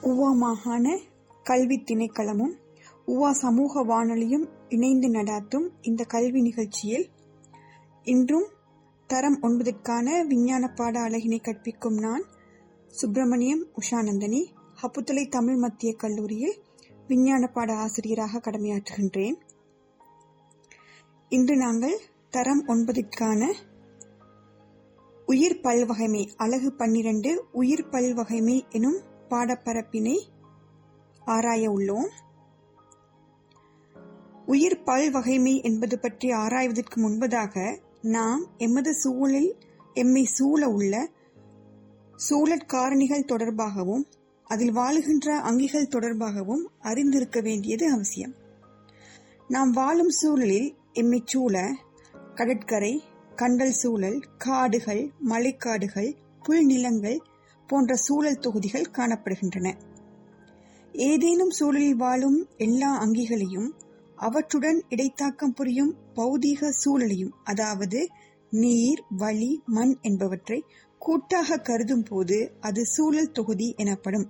உவா மாகாண கல்வித் திணைக்களமும் உவா சமூக வானொலியும் இணைந்து நடாத்தும் இந்த கல்வி நிகழ்ச்சியில் இன்றும் தரம் ஒன்பதிற்கான விஞ்ஞான பாட அழகினை கற்பிக்கும் நான் சுப்பிரமணியம் உஷாநந்தினி ஹப்புத்தலை தமிழ் மத்திய கல்லூரியில் விஞ்ஞான பாட ஆசிரியராக கடமையாற்றுகின்றேன் இன்று நாங்கள் தரம் ஒன்பதிற்கான உயிர் பல்வகைமை அலகு பன்னிரண்டு உயிர் பல்வகைமை எனும் பாடப்பரப்பினை ஆராய உள்ளோம் உயிர் பல்வகைமை என்பது பற்றி ஆராய்வதற்கு முன்பதாக நாம் எமது சூழலில் எம்மை சூழ உள்ள சூழற்காரணிகள் தொடர்பாகவும் அதில் வாழுகின்ற அங்கிகள் தொடர்பாகவும் அறிந்திருக்க வேண்டியது அவசியம் நாம் வாழும் சூழலில் எம்மை சூழ கடற்கரை கண்டல் சூழல் காடுகள் மலைக்காடுகள் புல்நிலங்கள் போன்ற சூழல் தொகுதிகள் காணப்படுகின்றன ஏதேனும் சூழலில் வாழும் எல்லா அங்கிகளையும் அவற்றுடன் இடைத்தாக்கம் புரியும் பௌதீக சூழலையும் அதாவது நீர் வளி மண் என்பவற்றை கூட்டாக கருதும் போது அது சூழல் தொகுதி எனப்படும்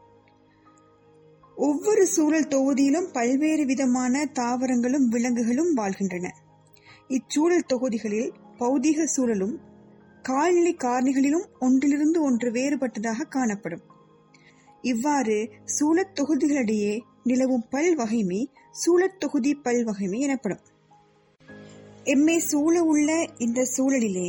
ஒவ்வொரு சூழல் தொகுதியிலும் பல்வேறு விதமான தாவரங்களும் விலங்குகளும் வாழ்கின்றன இச்சூழல் தொகுதிகளில் பௌதீக சூழலும் கால்நிலை காரணிகளிலும் ஒன்றிலிருந்து ஒன்று வேறுபட்டதாக காணப்படும் இவ்வாறு சூழத் தொகுதிகளிடையே நிலவும் பல்வகைமை சூழத் தொகுதி பல்வகைமை எனப்படும் எம்மை சூழ உள்ள இந்த சூழலிலே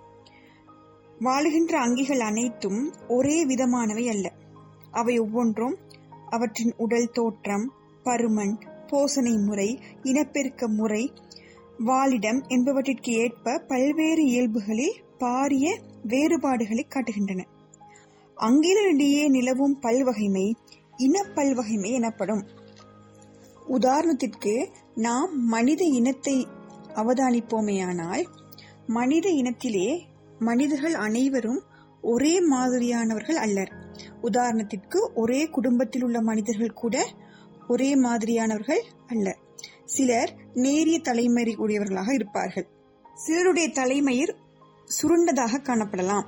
வாழுகின்ற அங்கிகள் அனைத்தும் ஒரே விதமானவை அல்ல அவை ஒவ்வொன்றும் அவற்றின் உடல் தோற்றம் பருமன் போசனை முறை இனப்பெருக்க முறை வாழிடம் என்பவற்றிற்கு ஏற்ப பல்வேறு இயல்புகளில் பாரிய வேறுபாடுகளை காட்டுகின்றன அங்கிகளிடையே நிலவும் பல்வகைமை இனப்பல்வகைமை எனப்படும் உதாரணத்திற்கு நாம் மனித இனத்தை அவதானிப்போமேயானால் மனித இனத்திலே மனிதர்கள் அனைவரும் ஒரே மாதிரியானவர்கள் அல்லர் உதாரணத்திற்கு ஒரே குடும்பத்தில் உள்ள மனிதர்கள் கூட ஒரே மாதிரியானவர்கள் அல்ல சிலர் நேரிய தலைமயிர் உடையவர்களாக இருப்பார்கள் சிலருடைய தலைமயிர் சுருண்டதாக காணப்படலாம்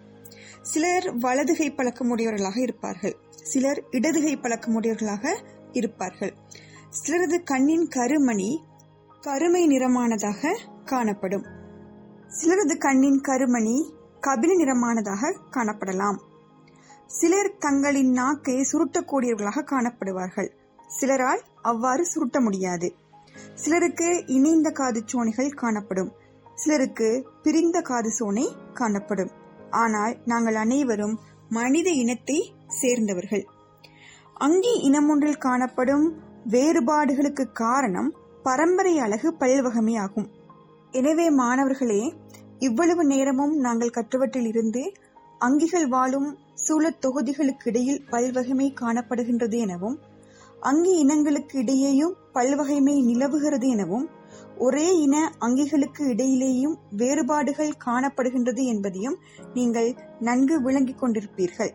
சிலர் வலதுகை பழக்கமுடையவர்களாக இருப்பார்கள் சிலர் இடதுகை பழக்கமுடையவர்களாக இருப்பார்கள் சிலரது கண்ணின் கருமணி கருமை நிறமானதாக காணப்படும் சிலரது கண்ணின் கருமணி கபில நிறமானதாக காணப்படலாம் சிலர் தங்களின் நாக்கை சுருட்டக்கூடியவர்களாக காணப்படுவார்கள் சிலரால் அவ்வாறு சுருட்ட முடியாது சிலருக்கு இணைந்த காது சோனைகள் காணப்படும் சிலருக்கு பிரிந்த காது சோனை காணப்படும் ஆனால் நாங்கள் அனைவரும் மனித இனத்தை சேர்ந்தவர்கள் அங்கி இனமொன்றில் காணப்படும் வேறுபாடுகளுக்கு காரணம் பரம்பரை அழகு பல்வகமே ஆகும் எனவே மாணவர்களே இவ்வளவு நேரமும் நாங்கள் கற்றவற்றில் இருந்து அங்கிகள் வாழும் சூழத் தொகுதிகளுக்கு இடையில் பல்வகைமை காணப்படுகின்றது எனவும் அங்கி இனங்களுக்கு இடையேயும் பல்வகைமை நிலவுகிறது எனவும் ஒரே இன அங்கிகளுக்கு இடையிலேயும் வேறுபாடுகள் காணப்படுகின்றது என்பதையும் நீங்கள் நன்கு விளங்கிக் கொண்டிருப்பீர்கள்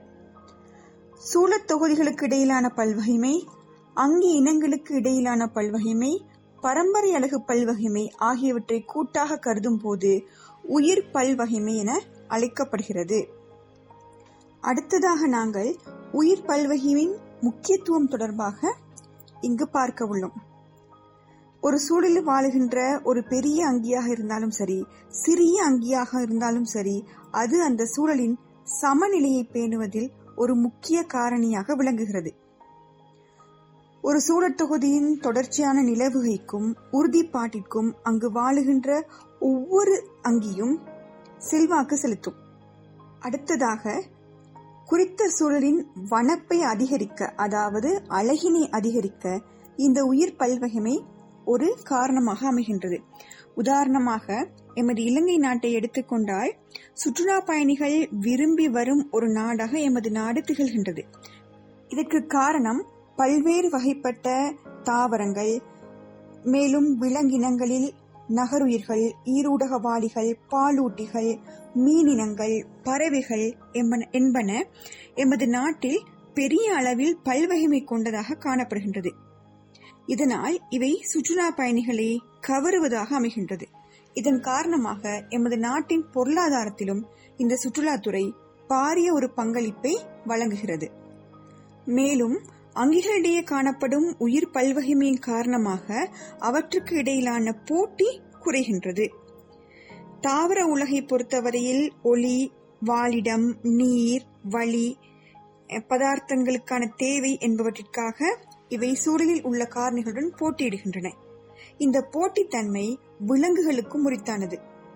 சூழத் தொகுதிகளுக்கு இடையிலான பல்வகைமை அங்கி இனங்களுக்கு இடையிலான பல்வகைமை பரம்பரை அழகு பல்வகைமை ஆகியவற்றை கூட்டாக கருதும் போது உயிர் பல்வகைமை என அழைக்கப்படுகிறது அடுத்ததாக நாங்கள் உயிர் பல்வகையின் முக்கியத்துவம் தொடர்பாக இங்கு பார்க்க உள்ளோம் ஒரு சூழலில் வாழுகின்ற ஒரு பெரிய அங்கியாக இருந்தாலும் சரி சிறிய அங்கியாக இருந்தாலும் சரி அது அந்த சூழலின் சமநிலையை பேணுவதில் ஒரு முக்கிய காரணியாக விளங்குகிறது ஒரு சூழற் தொகுதியின் தொடர்ச்சியான நிலவுகைக்கும் உறுதிப்பாட்டிற்கும் அங்கு வாழுகின்ற ஒவ்வொரு அங்கியும் செல்வாக்கு செலுத்தும் அடுத்ததாக குறித்த சூழலின் வனப்பை அதிகரிக்க அதாவது அழகினை அதிகரிக்க இந்த உயிர் பல்வகைமை ஒரு காரணமாக அமைகின்றது உதாரணமாக எமது இலங்கை நாட்டை எடுத்துக்கொண்டால் சுற்றுலா பயணிகள் விரும்பி வரும் ஒரு நாடாக எமது நாடு திகழ்கின்றது இதற்கு காரணம் பல்வேறு வகைப்பட்ட தாவரங்கள் மேலும் விலங்கினங்களில் நகருயிர்கள் ஈரூடகவாளிகள் பாலூட்டிகள் மீனினங்கள் பறவைகள் என்பன எமது நாட்டில் பெரிய அளவில் பல்வகைமை கொண்டதாக காணப்படுகின்றது இதனால் இவை சுற்றுலா பயணிகளை கவருவதாக அமைகின்றது இதன் காரணமாக எமது நாட்டின் பொருளாதாரத்திலும் இந்த சுற்றுலாத்துறை பாரிய ஒரு பங்களிப்பை வழங்குகிறது மேலும் அங்கிகளிடையே காணப்படும் உயிர் பல்வகைமையின் காரணமாக அவற்றுக்கு இடையிலான போட்டி குறைகின்றது தாவர உலகை பொறுத்தவரையில் ஒளி வாழிடம் நீர் வளி பதார்த்தங்களுக்கான தேவை என்பவற்றிற்காக இவை சூழலில் உள்ள காரணிகளுடன் போட்டியிடுகின்றன இந்த போட்டித்தன்மை விலங்குகளுக்கும் உரித்தானது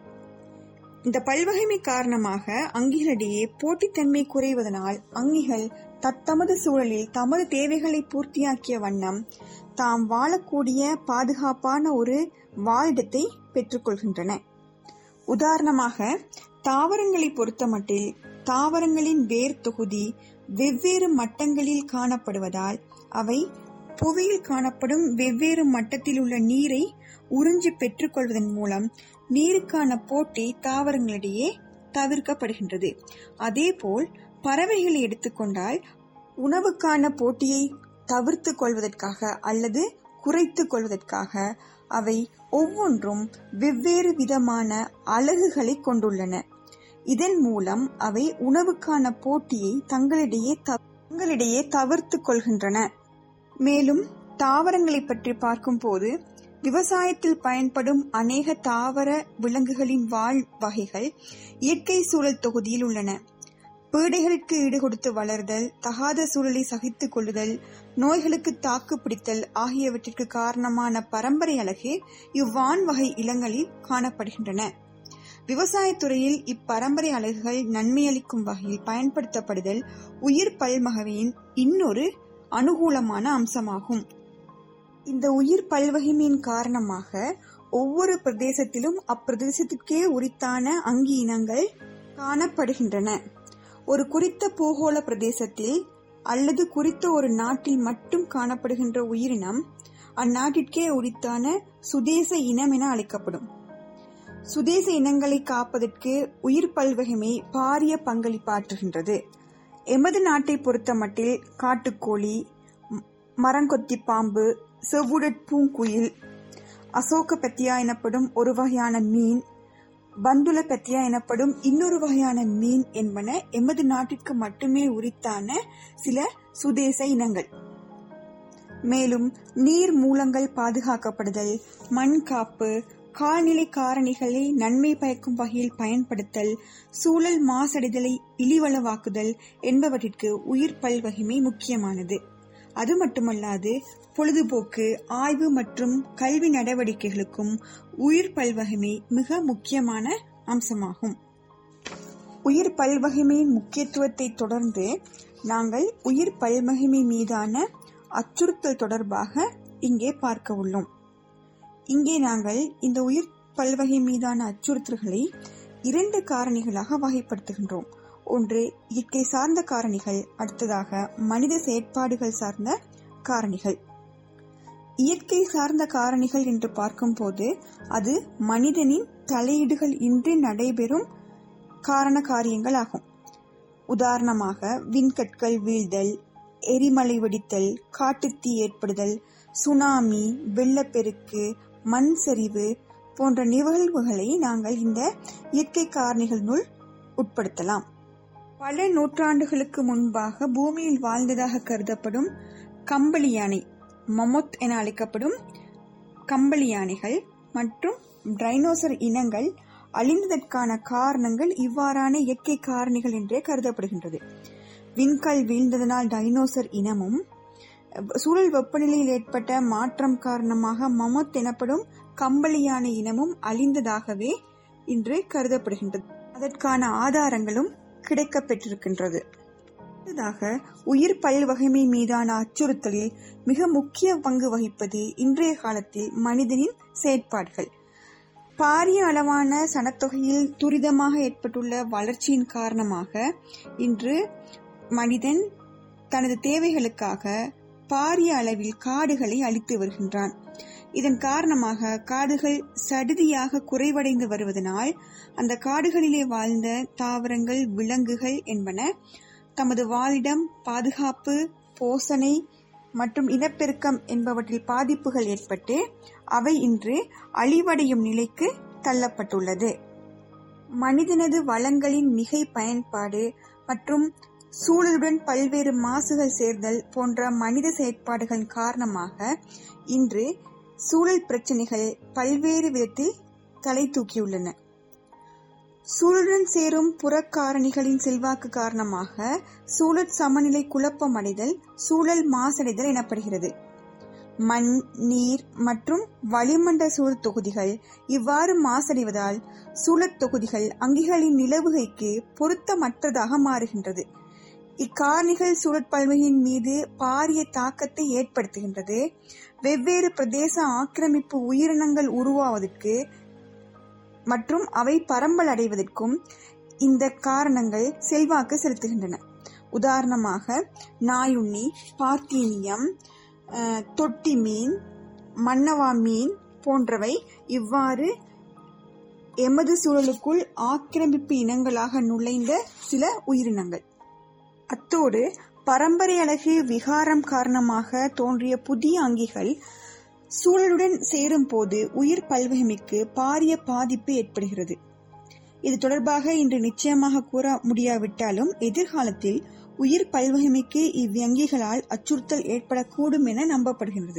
இந்த பல்வகைமை காரணமாக அங்கிகளிடையே போட்டித்தன்மை குறைவதனால் அங்கிகள் தத்தமது சூழலில் தமது தேவைகளை பூர்த்தியாக்கிய வண்ணம் தாம் வாழக்கூடிய பாதுகாப்பான ஒரு வாழிடத்தை பெற்றுக்கொள்கின்றன உதாரணமாக தாவரங்களை பொறுத்தமட்டில் தாவரங்களின் வேர் தொகுதி வெவ்வேறு மட்டங்களில் காணப்படுவதால் அவை புவியில் காணப்படும் வெவ்வேறு மட்டத்தில் உள்ள நீரை உறிஞ்சி பெற்றுக்கொள்வதன் மூலம் நீருக்கான போட்டி தாவரங்களிடையே தவிர்க்கப்படுகின்றது அதேபோல் பறவைகளை எடுத்துக்கொண்டால் உணவுக்கான போட்டியை தவிர்த்து கொள்வதற்காக அல்லது குறைத்து கொள்வதற்காக அவை ஒவ்வொன்றும் வெவ்வேறு விதமான அலகுகளை கொண்டுள்ளன இதன் மூலம் அவை உணவுக்கான போட்டியை தங்களிடையே தங்களிடையே தவிர்த்து கொள்கின்றன மேலும் தாவரங்களை பற்றி பார்க்கும்போது விவசாயத்தில் பயன்படும் அநேக தாவர விலங்குகளின் வாழ் வகைகள் இயற்கை சூழல் தொகுதியில் உள்ளன பீடைகளுக்கு ஈடுகொடுத்து வளர்தல் தகாத சூழலை சகித்துக் கொள்ளுதல் நோய்களுக்கு தாக்கு பிடித்தல் ஆகியவற்றிற்கு காரணமான பரம்பரை அழகு இவ்வான் வகை இளங்களில் காணப்படுகின்றன விவசாயத்துறையில் இப்பரம்பரை அலகுகள் நன்மையளிக்கும் வகையில் பயன்படுத்தப்படுதல் உயிர் பல்மகவையின் இன்னொரு அனுகூலமான அம்சமாகும் இந்த உயிர் பல்வகைமையின் காரணமாக ஒவ்வொரு பிரதேசத்திலும் அப்பிரதேசத்திற்கே உரித்தான அங்கி இனங்கள் காணப்படுகின்றன ஒரு குறித்த பூகோள பிரதேசத்தில் அல்லது குறித்த ஒரு நாட்டில் மட்டும் காணப்படுகின்ற உயிரினம் அந்நாட்டிற்கே உரித்தான சுதேச இனம் என அழைக்கப்படும் சுதேச இனங்களை காப்பதற்கு உயிர் பல்வகைமை பாரிய பங்களிப்பாற்றுகின்றது எமது நாட்டை பொறுத்தமட்டில் காட்டுக்கோழி மரங்கொத்தி பாம்பு செவ்வுடற் பூங்குயில் அசோக பெத்தியா எனப்படும் ஒரு வகையான மீன் பந்துல பெத்தியா எனப்படும் இன்னொரு வகையான மீன் என்பன எமது நாட்டிற்கு மட்டுமே உரித்தான சில சுதேச இனங்கள் மேலும் நீர் மூலங்கள் பாதுகாக்கப்படுதல் மண் காப்பு கால்நிலை காரணிகளை நன்மை பயக்கும் வகையில் பயன்படுத்தல் சூழல் மாசடைதலை இழிவளவாக்குதல் என்பவற்றிற்கு உயிர் பல்வகைமை முக்கியமானது அது மட்டுமல்லாது பொழுதுபோக்கு ஆய்வு மற்றும் கல்வி நடவடிக்கைகளுக்கும் உயிர் பல்வகைமை மிக முக்கியமான அம்சமாகும் உயிர் பல்வகைமையின் முக்கியத்துவத்தை தொடர்ந்து நாங்கள் உயிர் பல்வகைமை மீதான அச்சுறுத்தல் தொடர்பாக இங்கே பார்க்க உள்ளோம் இங்கே நாங்கள் இந்த உயிர் பல்வகை மீதான அச்சுறுத்தல்களை இரண்டு காரணிகளாக வகைப்படுத்துகின்றோம் ஒன்று இயற்கை சார்ந்த காரணிகள் அடுத்ததாக மனித செயற்பாடுகள் சார்ந்த காரணிகள் இயற்கை சார்ந்த காரணிகள் என்று பார்க்கும்போது அது மனிதனின் தலையீடுகள் இன்றி நடைபெறும் காரண காரியங்கள் ஆகும் உதாரணமாக விண்கற்கள் வீழ்தல் எரிமலை வெடித்தல் காட்டுத்தீ ஏற்படுதல் சுனாமி வெள்ளப்பெருக்கு மண் சரிவு போன்ற நிகழ்வுகளை நாங்கள் இந்த இயற்கை காரணிகளினுள் உட்படுத்தலாம் பல நூற்றாண்டுகளுக்கு முன்பாக பூமியில் வாழ்ந்ததாக கருதப்படும் கம்பளி யானை மொமொத் என அழைக்கப்படும் கம்பளி யானைகள் மற்றும் டைனோசர் இனங்கள் அழிந்ததற்கான காரணங்கள் இவ்வாறான இயற்கை காரணிகள் என்றே கருதப்படுகின்றது விண்கல் வீழ்ந்ததனால் டைனோசர் இனமும் சூழல் வெப்பநிலையில் ஏற்பட்ட மாற்றம் காரணமாக மமத் எனப்படும் கம்பளி யானை இனமும் அழிந்ததாகவே இன்று கருதப்படுகின்றது அதற்கான ஆதாரங்களும் கிடைக்கப் பெற்றிருக்கின்றது அடுத்ததாக உயிர் பல்வகைமை மீதான அச்சுறுத்தலில் மிக முக்கிய பங்கு வகிப்பது இன்றைய காலத்தில் மனிதனின் செயற்பாடுகள் பாரிய அளவான சனத்தொகையில் துரிதமாக ஏற்பட்டுள்ள வளர்ச்சியின் காரணமாக இன்று மனிதன் தனது தேவைகளுக்காக பாரிய அளவில் காடுகளை அழித்து வருகின்றான் இதன் காரணமாக காடுகள் சடுதியாக குறைவடைந்து வருவதனால் அந்த காடுகளிலே வாழ்ந்த தாவரங்கள் விலங்குகள் என்பன தமது வாழிடம் பாதுகாப்பு போசனை மற்றும் இனப்பெருக்கம் என்பவற்றில் பாதிப்புகள் ஏற்பட்டு அவை இன்று அழிவடையும் நிலைக்கு தள்ளப்பட்டுள்ளது மனிதனது வளங்களின் மிகை பயன்பாடு மற்றும் சூழலுடன் பல்வேறு மாசுகள் சேர்தல் போன்ற மனித செயற்பாடுகள் காரணமாக இன்று சூழல் பிரச்சினைகள் பல்வேறு விதத்தில் தலை தூக்கியுள்ளன சூழலுடன் சேரும் புறக்காரணிகளின் செல்வாக்கு காரணமாக சூழல் சமநிலை குழப்பமடைதல் சூழல் மாசடைதல் எனப்படுகிறது மண் நீர் மற்றும் வளிமண்டல சூழல் தொகுதிகள் இவ்வாறு மாசடைவதால் சூழல் தொகுதிகள் அங்கிகளின் நிலவுகைக்கு பொருத்தமற்றதாக மாறுகின்றது இக்காரணிகள் சூழற் பல்வகையின் மீது பாரிய தாக்கத்தை ஏற்படுத்துகின்றது வெவ்வேறு பிரதேச ஆக்கிரமிப்பு உயிரினங்கள் உருவாவதற்கு மற்றும் அவை பரம்பல் அடைவதற்கும் இந்த காரணங்கள் செல்வாக்கு செலுத்துகின்றன உதாரணமாக நாயுண்ணி பார்த்தீனியம் தொட்டி மீன் மன்னவா மீன் போன்றவை இவ்வாறு எமது சூழலுக்குள் ஆக்கிரமிப்பு இனங்களாக நுழைந்த சில உயிரினங்கள் அத்தோடு பரம்பரை அழகு விகாரம் காரணமாக தோன்றிய புதிய அங்கிகள் சூழலுடன் சேரும் போது உயிர் பல்வகைமைக்கு பாரிய பாதிப்பு ஏற்படுகிறது இது தொடர்பாக இன்று நிச்சயமாக கூற முடியாவிட்டாலும் எதிர்காலத்தில் உயிர் பல்வகைமைக்கு இவ்வங்கிகளால் அச்சுறுத்தல் ஏற்படக்கூடும் என நம்பப்படுகின்றது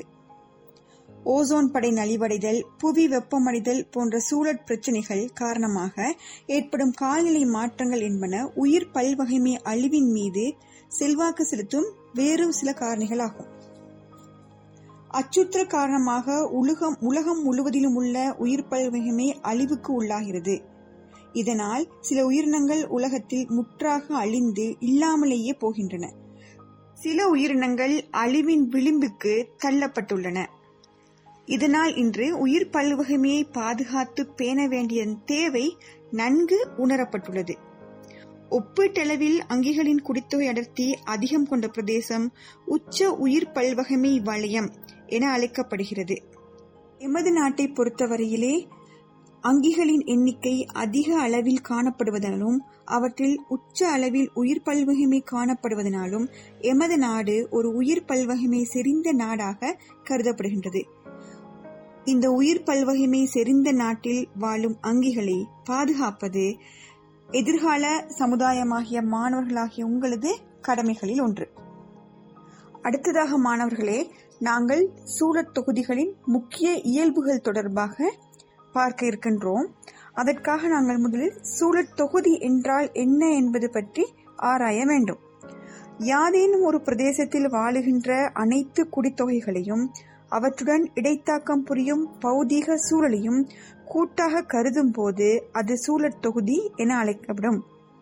ஓசோன் படை நலிவடைதல் புவி வெப்பமடைதல் போன்ற சூழற் பிரச்சினைகள் காரணமாக ஏற்படும் கால்நிலை மாற்றங்கள் என்பன உயிர் பல்வகைமை அழிவின் மீது செல்வாக்கு செலுத்தும் வேறு சில காரணிகளாகும் அச்சுறுத்தல் காரணமாக உலகம் உலகம் முழுவதிலும் உள்ள உயிர் பல்வகைமை அழிவுக்கு உள்ளாகிறது இதனால் சில உயிரினங்கள் உலகத்தில் முற்றாக அழிந்து இல்லாமலேயே போகின்றன சில உயிரினங்கள் அழிவின் விளிம்புக்கு தள்ளப்பட்டுள்ளன இதனால் இன்று உயிர் பல்வகைமையை பாதுகாத்து பேண வேண்டிய தேவை நன்கு உணரப்பட்டுள்ளது ஒப்பீட்டளவில் அங்கிகளின் குடித்தொகை அடர்த்தி அதிகம் கொண்ட பிரதேசம் உச்ச உயிர் பல்வகைமை வலயம் என அழைக்கப்படுகிறது எமது நாட்டை பொறுத்தவரையிலே அங்கிகளின் எண்ணிக்கை அதிக அளவில் காணப்படுவதனாலும் அவற்றில் உச்ச அளவில் உயிர் பல்வகைமை காணப்படுவதனாலும் எமது நாடு ஒரு உயிர் பல்வகைமை செறிந்த நாடாக கருதப்படுகின்றது இந்த உயிர் பல்வகைமை செறிந்த நாட்டில் வாழும் அங்கிகளை பாதுகாப்பது எதிர்கால சமுதாயமாகிய மாணவர்களாகிய உங்களது கடமைகளில் ஒன்று அடுத்ததாக மாணவர்களே நாங்கள் சூழற் தொகுதிகளின் முக்கிய இயல்புகள் தொடர்பாக பார்க்க இருக்கின்றோம் அதற்காக நாங்கள் முதலில் சூழற் தொகுதி என்றால் என்ன என்பது பற்றி ஆராய வேண்டும் யாதேனும் ஒரு பிரதேசத்தில் வாழுகின்ற அனைத்து குடித்தொகைகளையும் அவற்றுடன் இடைத்தாக்கம் புரியும் பௌதீக சூழலையும் கூட்டாக கருதும் போது அது சூழற் தொகுதி என அழைக்கப்படும்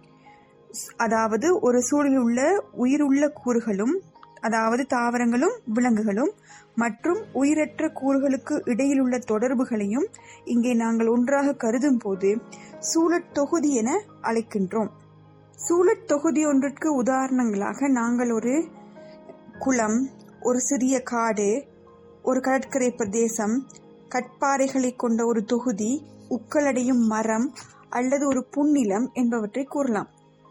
அதாவது ஒரு சூழலில் உள்ள உயிருள்ள கூறுகளும் அதாவது தாவரங்களும் விலங்குகளும் மற்றும் உயிரற்ற கூறுகளுக்கு இடையில் உள்ள தொடர்புகளையும் இங்கே நாங்கள் ஒன்றாக கருதும் போது சூழற் தொகுதி என அழைக்கின்றோம் சூழற் தொகுதி ஒன்றிற்கு உதாரணங்களாக நாங்கள் ஒரு குளம் ஒரு சிறிய காடு ஒரு கடற்கரை பிரதேசம் கட்பாறைகளை கொண்ட ஒரு தொகுதி உக்களடையும் மரம் அல்லது ஒரு புன்னிலம் என்பவற்றை கூறலாம்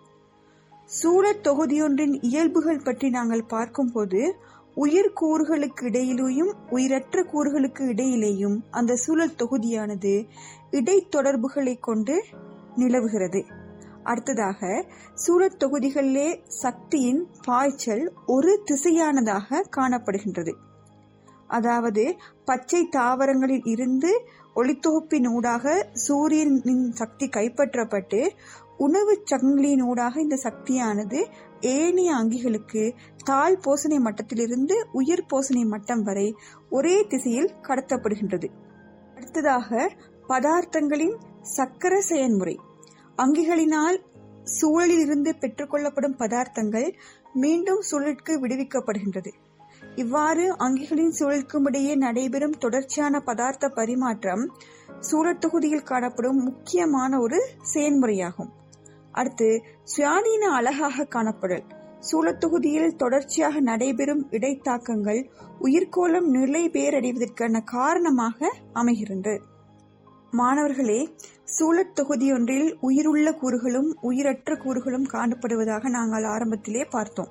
சூழற் தொகுதியொன்றின் இயல்புகள் பற்றி நாங்கள் பார்க்கும்போது உயிர் கூறுகளுக்கு இடையிலேயும் உயிரற்ற கூறுகளுக்கு இடையிலேயும் அந்த சூழல் தொகுதியானது இடைத்தொடர்புகளை கொண்டு நிலவுகிறது அடுத்ததாக சூழற் தொகுதிகளிலே சக்தியின் பாய்ச்சல் ஒரு திசையானதாக காணப்படுகின்றது அதாவது பச்சை தாவரங்களில் இருந்து ஒளித்தொகுப்பின் ஊடாக சூரியனின் சக்தி கைப்பற்றப்பட்டு உணவு சங்கிலியின் ஊடாக இந்த சக்தியானது ஏனைய அங்கிகளுக்கு தாழ் போசனை மட்டத்திலிருந்து உயர் போசனை மட்டம் வரை ஒரே திசையில் கடத்தப்படுகின்றது அடுத்ததாக பதார்த்தங்களின் சக்கர செயல்முறை அங்கிகளினால் சூழலில் இருந்து பெற்றுக்கொள்ளப்படும் பதார்த்தங்கள் மீண்டும் சூழலுக்கு விடுவிக்கப்படுகின்றது இவ்வாறு அங்கிகளின் சூழலுக்கும் இடையே நடைபெறும் தொடர்ச்சியான பதார்த்த பரிமாற்றம் சூழற் தொகுதியில் காணப்படும் முக்கியமான ஒரு செயல்முறையாகும் அடுத்து சுயாதீன அழகாக காணப்படல் சூழத் தொகுதியில் தொடர்ச்சியாக நடைபெறும் இடைத்தாக்கங்கள் உயிர்கோளம் நிலை பேரடைவதற்கான காரணமாக அமைகின்றது மாணவர்களே சூழத் தொகுதியொன்றில் உயிருள்ள கூறுகளும் உயிரற்ற கூறுகளும் காணப்படுவதாக நாங்கள் ஆரம்பத்திலே பார்த்தோம்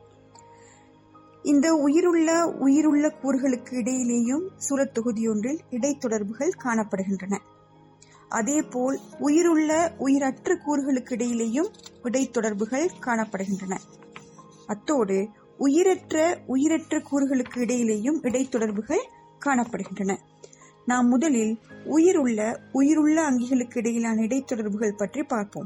இந்த உயிருள்ள உயிருள்ள கூறுகளுக்கு இடையிலேயும் சூழத் தொகுதியொன்றில் இடைத்தொடர்புகள் காணப்படுகின்றன அதேபோல் உயிருள்ள உயிரற்ற கூறுகளுக்கு இடையிலேயும் இடைத்தொடர்புகள் காணப்படுகின்றன அத்தோடு உயிரற்ற உயிரற்ற கூறுகளுக்கு இடையிலேயும் இடைத்தொடர்புகள் காணப்படுகின்றன நாம் முதலில் உயிருள்ள உயிருள்ள அங்கிகளுக்கு இடையிலான இடைத்தொடர்புகள் பற்றி பார்ப்போம்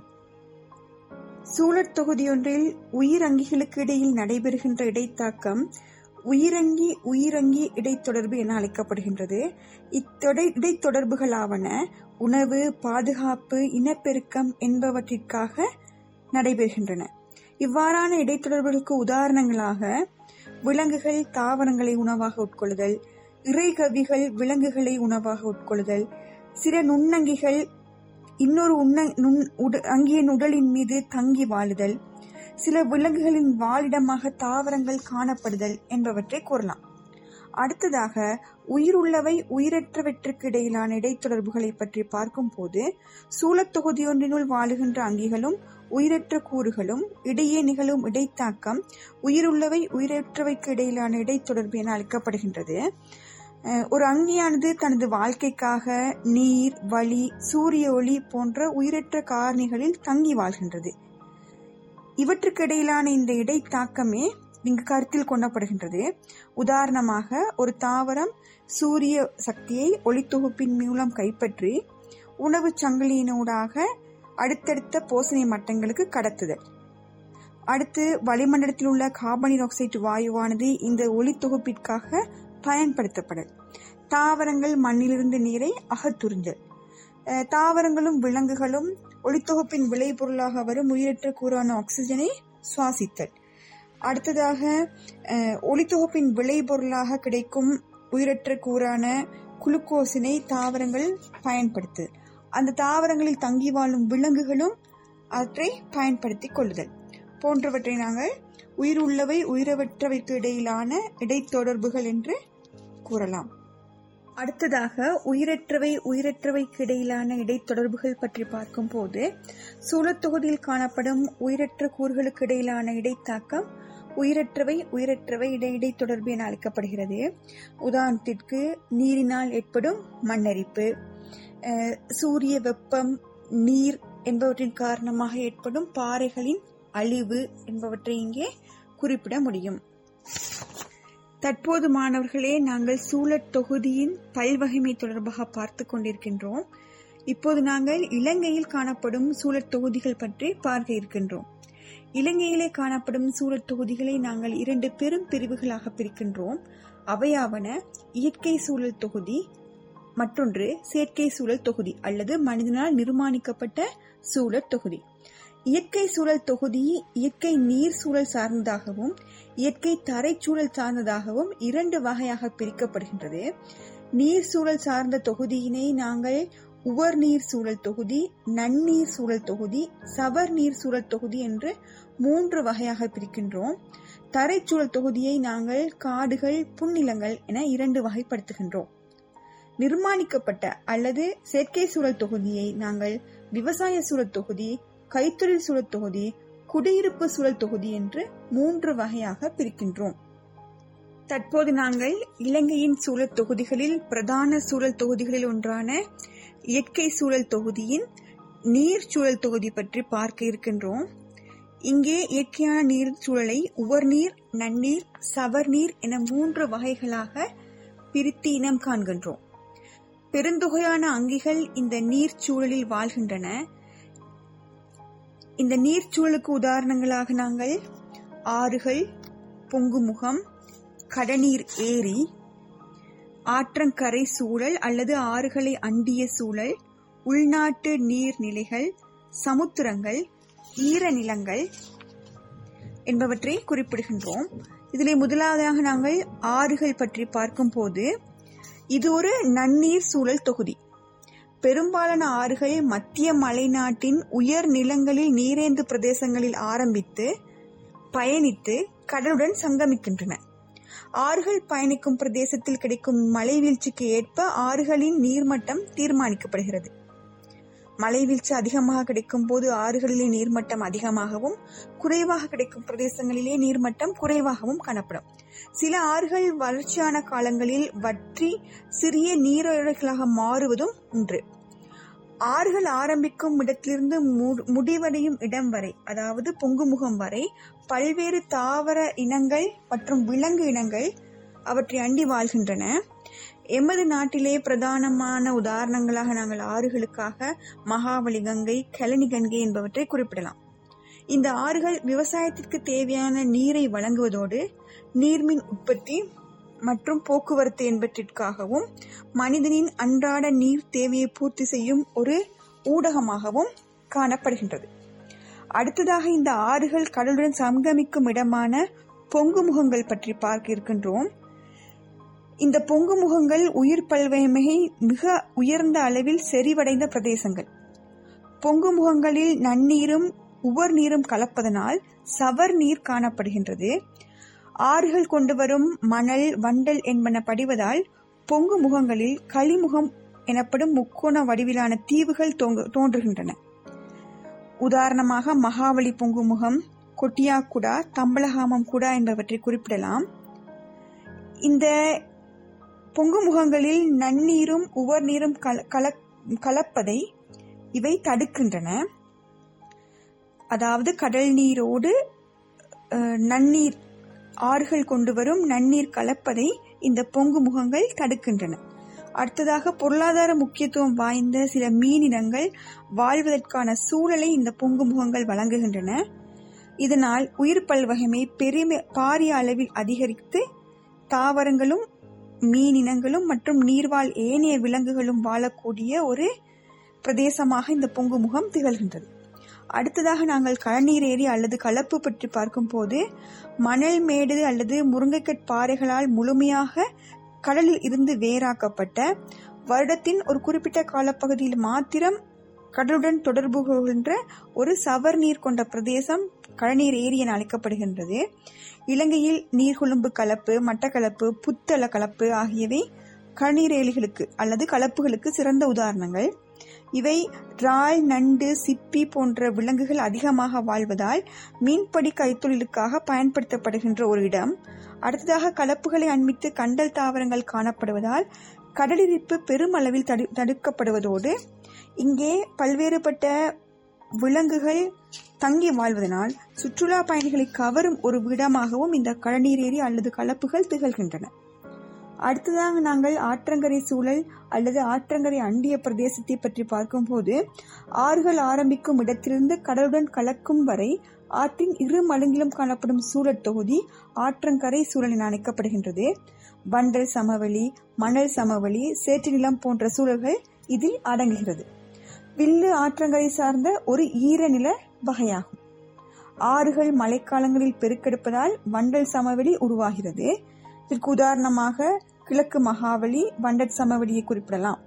சூழற் தொகுதியொன்றில் உயிர் அங்கிகளுக்கு இடையில் நடைபெறுகின்ற இடைத்தாக்கம் உயிரங்கி உயிரங்கி இடைத்தொடர்பு என அழைக்கப்படுகின்றது இத்தொடை இடைத்தொடர்புகளாவன உணவு பாதுகாப்பு இனப்பெருக்கம் என்பவற்றிற்காக நடைபெறுகின்றன இவ்வாறான இடைத்தொடர்புகளுக்கு உதாரணங்களாக விலங்குகள் தாவரங்களை உணவாக உட்கொள்ளுதல் இறைகவிகள் விலங்குகளை உணவாக உட்கொள்ளுதல் சில நுண்ணங்கிகள் இன்னொரு உண்ண நுண் உட அங்கியின் உடலின் மீது தங்கி வாழுதல் சில விலங்குகளின் வாழிடமாக தாவரங்கள் காணப்படுதல் என்பவற்றை கூறலாம் அடுத்ததாக உயிருள்ளவை உயிரற்றவற்றுக்கு இடையிலான இடைத்தொடர்புகளை பற்றி பார்க்கும் போது சூழத் தொகுதியொன்றினுள் வாழுகின்ற அங்கிகளும் உயிரற்ற கூறுகளும் இடையே நிகழும் இடைத்தாக்கம் உயிருள்ளவை உயிரற்றவைக்கு இடையிலான இடைத்தொடர்பு என அழைக்கப்படுகின்றது ஒரு அங்கியானது தனது வாழ்க்கைக்காக நீர் வளி சூரிய ஒளி போன்ற உயிரற்ற காரணிகளில் தங்கி வாழ்கின்றது இவற்றுக்கு இடையிலான இந்த இடைத்தாக்கமே இங்கு கருத்தில் கொள்ளப்படுகின்றது உதாரணமாக ஒரு தாவரம் சூரிய சக்தியை ஒளித்தொகுப்பின் மூலம் கைப்பற்றி உணவு சங்கிலியினூடாக அடுத்தடுத்த போசனை மட்டங்களுக்கு கடத்துதல் அடுத்து வளிமண்டலத்தில் உள்ள கார்பன் ஆக்சைடு வாயுவானது இந்த ஒளி தொகுப்பிற்காக பயன்படுத்தப்படல் தாவரங்கள் மண்ணிலிருந்து நீரை அகத்துறிஞ்சல் தாவரங்களும் விலங்குகளும் ஒளித்தொகுப்பின் விளைபொருளாக வரும் உயிரற்ற கூறான ஆக்சிஜனை சுவாசித்தல் அடுத்ததாக ஒளித்தொகுப்பின் விளைபொருளாக கிடைக்கும் உயிரற்ற கூறான குளுக்கோசினை தாவரங்கள் பயன்படுத்து அந்த தாவரங்களில் தங்கி வாழும் விலங்குகளும் அவற்றை பயன்படுத்திக் கொள்ளுதல் போன்றவற்றை நாங்கள் உயிர் உள்ளவை உயிரவற்றவைக்கு இடையிலான இடைத்தொடர்புகள் என்று கூறலாம் அடுத்ததாக உயிரற்றவை உயிரற்றவைக்கு இடையிலான இடைத்தொடர்புகள் பற்றி பார்க்கும் போது சூழத்தொகுதியில் காணப்படும் உயிரற்ற கூறுகளுக்கு இடையிலான இடைத்தாக்கம் உயிரற்றவை உயிரற்றவை இடை இடைத்தொடர்பு என அழைக்கப்படுகிறது உதாரணத்திற்கு நீரினால் ஏற்படும் மண்ணரிப்பு சூரிய வெப்பம் நீர் என்பவற்றின் காரணமாக ஏற்படும் பாறைகளின் அழிவு என்பவற்றை இங்கே குறிப்பிட முடியும் தற்போது மாணவர்களே நாங்கள் சூழற் தொகுதியின் பல்வகைமை தொடர்பாக பார்த்து கொண்டிருக்கின்றோம் இப்போது நாங்கள் இலங்கையில் காணப்படும் சூழற் தொகுதிகள் பற்றி பார்க்க இருக்கின்றோம் இலங்கையிலே காணப்படும் சூழற் தொகுதிகளை நாங்கள் இரண்டு பெரும் பிரிவுகளாக பிரிக்கின்றோம் அவையாவன இயற்கை சூழல் தொகுதி மற்றொன்று செயற்கை சூழல் தொகுதி அல்லது மனிதனால் நிர்மாணிக்கப்பட்ட சூழல் தொகுதி இயற்கை சூழல் தொகுதி இயற்கை நீர் சூழல் சார்ந்ததாகவும் இயற்கை தரைச்சூழல் சார்ந்ததாகவும் இரண்டு வகையாக பிரிக்கப்படுகின்றது நீர் சூழல் சார்ந்த தொகுதியினை நாங்கள் உவர் நீர் சூழல் தொகுதி நன்னீர் சூழல் தொகுதி சவர் நீர் சூழல் தொகுதி என்று மூன்று வகையாக பிரிக்கின்றோம் தரைச்சூழல் தொகுதியை நாங்கள் காடுகள் புன்னிலங்கள் என இரண்டு வகைப்படுத்துகின்றோம் நிர்மாணிக்கப்பட்ட அல்லது செயற்கை சூழல் தொகுதியை நாங்கள் விவசாய சூழல் தொகுதி கைத்தொழில் சூழல் தொகுதி குடியிருப்பு சூழல் தொகுதி என்று மூன்று வகையாக பிரிக்கின்றோம் தற்போது நாங்கள் இலங்கையின் சூழல் தொகுதிகளில் பிரதான சூழல் தொகுதிகளில் ஒன்றான இயற்கை சூழல் தொகுதியின் நீர் சூழல் தொகுதி பற்றி பார்க்க இருக்கின்றோம் இங்கே இயற்கையான நீர் சூழலை உவர்நீர் நன்னீர் சவர்நீர் என மூன்று வகைகளாக பிரித்து இனம் காண்கின்றோம் பெருந்தொகையான அங்கிகள் இந்த நீர் சூழலில் வாழ்கின்றன இந்த நீர்ச்சூழலுக்கு உதாரணங்களாக நாங்கள் ஆறுகள் பொங்குமுகம் கடநீர் ஏரி ஆற்றங்கரை சூழல் அல்லது ஆறுகளை அண்டிய சூழல் உள்நாட்டு நீர்நிலைகள் சமுத்திரங்கள் ஈரநிலங்கள் என்பவற்றை குறிப்பிடுகின்றோம் இதிலே முதலாவதாக நாங்கள் ஆறுகள் பற்றி பார்க்கும் போது இது ஒரு நன்னீர் சூழல் தொகுதி பெரும்பாலான ஆறுகள் மத்திய மலைநாட்டின் உயர் நிலங்களில் நீரேந்து பிரதேசங்களில் ஆரம்பித்து பயணித்து கடலுடன் சங்கமிக்கின்றன ஆறுகள் பயணிக்கும் பிரதேசத்தில் கிடைக்கும் மழை வீழ்ச்சிக்கு ஏற்ப ஆறுகளின் நீர்மட்டம் தீர்மானிக்கப்படுகிறது மழை வீழ்ச்சி அதிகமாக கிடைக்கும் போது ஆறுகளிலே நீர்மட்டம் அதிகமாகவும் குறைவாக கிடைக்கும் பிரதேசங்களிலே நீர்மட்டம் குறைவாகவும் காணப்படும் சில ஆறுகள் வறட்சியான காலங்களில் வற்றி சிறிய நீரோடைகளாக மாறுவதும் உண்டு ஆறுகள் ஆரம்பிக்கும் இடத்திலிருந்து முடிவடையும் இடம் வரை அதாவது பொங்குமுகம் வரை பல்வேறு தாவர இனங்கள் மற்றும் விலங்கு இனங்கள் அவற்றை அண்டி வாழ்கின்றன எமது நாட்டிலே பிரதானமான உதாரணங்களாக நாங்கள் ஆறுகளுக்காக மகாவலி கங்கை கழனி கங்கை என்பவற்றை குறிப்பிடலாம் இந்த ஆறுகள் விவசாயத்திற்கு தேவையான நீரை வழங்குவதோடு நீர்மின் உற்பத்தி மற்றும் போக்குவரத்து என்பவற்றிற்காகவும் மனிதனின் அன்றாட நீர் தேவையை பூர்த்தி செய்யும் ஒரு ஊடகமாகவும் காணப்படுகின்றது அடுத்ததாக இந்த ஆறுகள் கடலுடன் சங்கமிக்கும் இடமான பொங்கு முகங்கள் பற்றி பார்க்க இருக்கின்றோம் இந்த பொங்கு முகங்கள் உயிர் பல்வகைமை மிக உயர்ந்த அளவில் செறிவடைந்த பிரதேசங்கள் பொங்கு முகங்களில் நன்னீரும் உவர் நீரும் கலப்பதனால் சவர் நீர் காணப்படுகின்றது ஆறுகள் கொண்டு வரும் மணல் வண்டல் என்பன படிவதால் பொங்கு முகங்களில் களிமுகம் எனப்படும் முக்கோண வடிவிலான தீவுகள் தோன்றுகின்றன உதாரணமாக மகாவலி பொங்கு முகம் கொட்டியாக்குடா தம்பலகாமம் குடா என்பவற்றை குறிப்பிடலாம் இந்த பொங்கு முகங்களில் நன்னீரும் உவர் நீரும் கலப்பதை இவை தடுக்கின்றன அதாவது கடல் நீரோடு நன்னீர் ஆறுகள் கொண்டு வரும் நன்னீர் கலப்பதை இந்த பொங்கு முகங்கள் தடுக்கின்றன அடுத்ததாக பொருளாதார முக்கியத்துவம் வாய்ந்த சில மீனினங்கள் வாழ்வதற்கான சூழலை இந்த பொங்கு முகங்கள் வழங்குகின்றன இதனால் உயிர் பல்வகைமை பெருமை பாரிய அளவில் அதிகரித்து தாவரங்களும் மீனினங்களும் மற்றும் நீர்வாழ் ஏனைய விலங்குகளும் வாழக்கூடிய ஒரு பிரதேசமாக இந்த பொங்கு முகம் திகழ்கின்றது அடுத்ததாக நாங்கள் கழநீர் ஏரி அல்லது கலப்பு பற்றி பார்க்கும்போது மணல் மேடு அல்லது முருங்கைக்கட் பாறைகளால் முழுமையாக கடலில் இருந்து வேறாக்கப்பட்ட வருடத்தின் ஒரு குறிப்பிட்ட காலப்பகுதியில் மாத்திரம் கடலுடன் தொடர்பு கொள்கின்ற ஒரு சவர் நீர் கொண்ட பிரதேசம் கழநீர் ஏரி என அழைக்கப்படுகின்றது இலங்கையில் நீர்கொழும்பு கலப்பு மட்டக்களப்பு புத்தள கலப்பு ஆகியவை கழநீர் ஏலிகளுக்கு அல்லது கலப்புகளுக்கு சிறந்த உதாரணங்கள் இவை இறால் நண்டு சிப்பி போன்ற விலங்குகள் அதிகமாக வாழ்வதால் மீன்பிடி கைத்தொழிலுக்காக பயன்படுத்தப்படுகின்ற ஒரு இடம் அடுத்ததாக கலப்புகளை அண்மித்து கண்டல் தாவரங்கள் காணப்படுவதால் கடலிரிப்பு பெருமளவில் தடு தடுக்கப்படுவதோடு இங்கே பல்வேறுபட்ட விலங்குகள் தங்கி வாழ்வதனால் சுற்றுலா பயணிகளை கவரும் ஒரு இடமாகவும் இந்த கழநீர் ஏரி அல்லது கலப்புகள் திகழ்கின்றன அடுத்ததாக நாங்கள் ஆற்றங்கரை சூழல் அல்லது ஆற்றங்கரை அண்டிய பிரதேசத்தை பற்றி பார்க்கும்போது ஆறுகள் ஆரம்பிக்கும் இடத்திலிருந்து கடலுடன் கலக்கும் வரை ஆற்றின் இரு மழுங்கிலும் காணப்படும் சூழல் தொகுதி ஆற்றங்கரை சூழல் என அழைக்கப்படுகின்றது வண்டல் சமவெளி மணல் சமவெளி சேற்று நிலம் போன்ற சூழல்கள் இதில் அடங்குகிறது வில்லு ஆற்றங்கரை சார்ந்த ஒரு ஈரநில வகையாகும் ஆறுகள் மழைக்காலங்களில் பெருக்கெடுப்பதால் வண்டல் சமவெளி உருவாகிறது இதற்கு உதாரணமாக கிழக்கு மகாவலி வண்டட் சமவெளியை குறிப்பிடலாம்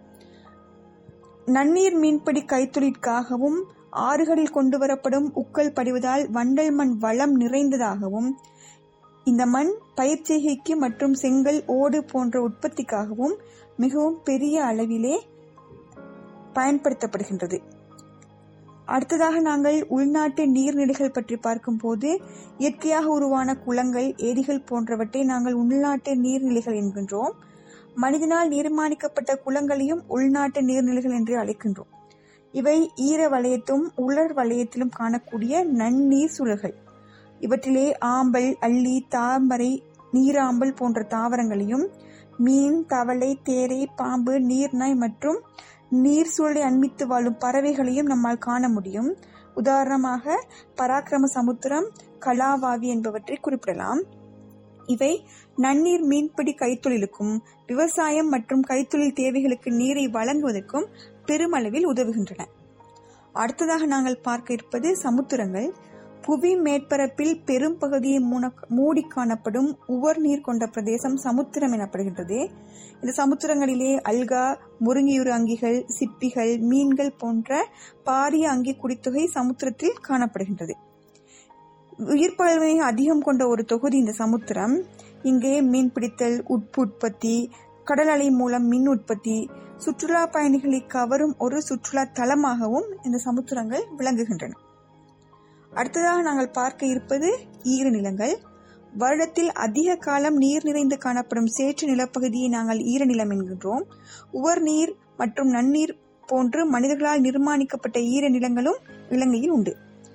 நன்னீர் மீன்பிடி கைத்தொழிற்காகவும் ஆறுகளில் கொண்டு வரப்படும் உக்கல் படிவதால் வண்டல் மண் வளம் நிறைந்ததாகவும் இந்த மண் பயிர்ச்செய்கைக்கு மற்றும் செங்கல் ஓடு போன்ற உற்பத்திக்காகவும் மிகவும் பெரிய அளவிலே பயன்படுத்தப்படுகின்றது அடுத்ததாக நாங்கள் உள்நாட்டு நீர்நிலைகள் பற்றி பார்க்கும்போது இயற்கையாக உருவான குளங்கள் ஏரிகள் போன்றவற்றை நாங்கள் உள்நாட்டு நீர்நிலைகள் என்கின்றோம் மனிதனால் நிர்மாணிக்கப்பட்ட குளங்களையும் உள்நாட்டு நீர்நிலைகள் என்று அழைக்கின்றோம் இவை ஈர வலயத்தும் உலர் வலயத்திலும் காணக்கூடிய நன்னீர் சுழல்கள் இவற்றிலே ஆம்பல் அள்ளி தாமரை நீராம்பல் போன்ற தாவரங்களையும் மீன் தவளை தேரை பாம்பு நீர்நாய் மற்றும் நீர் சூழலை அண்மித்து வாழும் பறவைகளையும் நம்மால் காண முடியும் உதாரணமாக பராக்கிரம சமுத்திரம் கலாவாவி என்பவற்றை குறிப்பிடலாம் இவை நன்னீர் மீன்பிடி கைத்தொழிலுக்கும் விவசாயம் மற்றும் கைத்தொழில் தேவைகளுக்கு நீரை வழங்குவதற்கும் பெருமளவில் உதவுகின்றன அடுத்ததாக நாங்கள் பார்க்க இருப்பது சமுத்திரங்கள் புவி மேற்பரப்பில் பெரும் பகுதியை மூடி காணப்படும் உவர் நீர் கொண்ட பிரதேசம் சமுத்திரம் எனப்படுகின்றது இந்த சமுத்திரங்களிலே அல்கா முருங்கியூறு அங்கிகள் சிப்பிகள் மீன்கள் போன்ற பாரிய அங்கி குடித்தொகை சமுத்திரத்தில் காணப்படுகின்றது உயிர் பல்வகை அதிகம் கொண்ட ஒரு தொகுதி இந்த சமுத்திரம் இங்கே மீன்பிடித்தல் உட்பு உற்பத்தி கடல் அலை மூலம் மின் உற்பத்தி சுற்றுலா பயணிகளை கவரும் ஒரு சுற்றுலா தலமாகவும் இந்த சமுத்திரங்கள் விளங்குகின்றன அடுத்ததாக நாங்கள் பார்க்க இருப்பது ஈரநிலங்கள் வருடத்தில் அதிக காலம் நீர் நிறைந்து காணப்படும் சேற்று நிலப்பகுதியை நாங்கள் ஈரநிலம் என்கின்றோம் உவர் நீர் மற்றும் நன்னீர் போன்று மனிதர்களால் நிர்மாணிக்கப்பட்ட ஈரநிலங்களும் இலங்கையில் உண்டு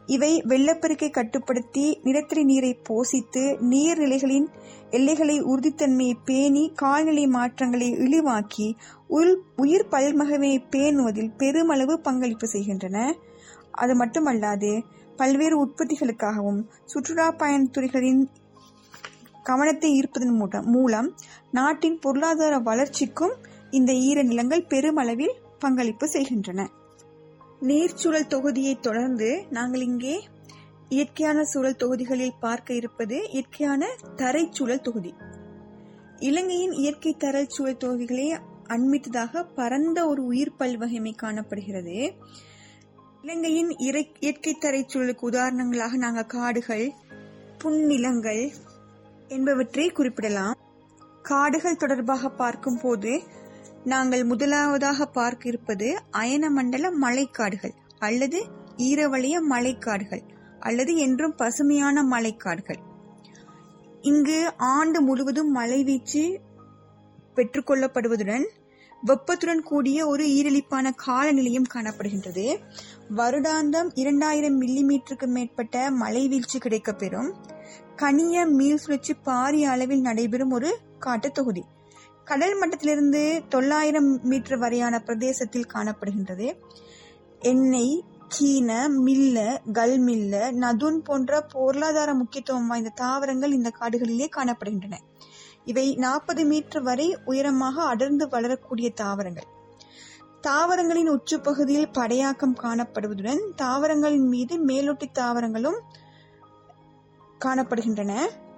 இவை வெள்ளப்பெருக்கை கட்டுப்படுத்தி நிலத்தடி நீரை போசித்து நீர்நிலைகளின் எல்லைகளை உறுதித்தன்மையை பேணி கால்நிலை மாற்றங்களை இழிவாக்கி உயிர் பல்மகவினை பேணுவதில் பெருமளவு பங்களிப்பு செய்கின்றன அது மட்டுமல்லாது பல்வேறு உற்பத்திகளுக்காகவும் சுற்றுலா பயணத்துறைகளின் கவனத்தை ஈர்ப்பதன் மூலம் நாட்டின் பொருளாதார வளர்ச்சிக்கும் இந்த ஈரநிலங்கள் பெருமளவில் பங்களிப்பு செய்கின்றன நீர்ச்சூழல் தொகுதியை தொடர்ந்து நாங்கள் இங்கே இயற்கையான சூழல் தொகுதிகளில் பார்க்க இருப்பது இயற்கையான தரைச்சூழல் தொகுதி இலங்கையின் இயற்கை தரல் சூழல் தொகுதிகளே அண்மித்ததாக பரந்த ஒரு உயிர் பல்வகைமை காணப்படுகிறது இலங்கையின் இயற்கை தரைச்சூழலுக்கு உதாரணங்களாக நாங்கள் காடுகள் புன்னிலங்கள் என்பவற்றை குறிப்பிடலாம் காடுகள் தொடர்பாக பார்க்கும் போது நாங்கள் முதலாவதாக பார்க்க இருப்பது அயனமண்டல மழைக்காடுகள் அல்லது ஈரவளைய மழைக்காடுகள் அல்லது என்றும் பசுமையான மழைக்காடுகள் இங்கு ஆண்டு முழுவதும் மழைவீச்சு பெற்றுக்கொள்ளப்படுவதுடன் வெப்பத்துடன் கூடிய ஒரு ஈரலிப்பான காலநிலையும் காணப்படுகின்றது வருடாந்தம் இரண்டாயிரம் மில்லி மீட்டருக்கு மேற்பட்ட மழை வீழ்ச்சி கிடைக்கப்பெறும் கனிய மீள் சுழற்சி பாரிய அளவில் நடைபெறும் ஒரு காட்டு தொகுதி கடல் மட்டத்திலிருந்து தொள்ளாயிரம் மீட்டர் வரையான பிரதேசத்தில் காணப்படுகின்றது எண்ணெய் கீன மில்ல கல்மில்ல நதுன் போன்ற பொருளாதார முக்கியத்துவம் வாய்ந்த தாவரங்கள் இந்த காடுகளிலே காணப்படுகின்றன இவை நாற்பது மீட்டர் வரை உயரமாக அடர்ந்து வளரக்கூடிய தாவரங்கள் தாவரங்களின் உச்சுப்பகுதியில் படையாக்கம் காணப்படுவதுடன் தாவரங்களின் மீது மேலொட்டி தாவரங்களும் காணப்படுகின்றன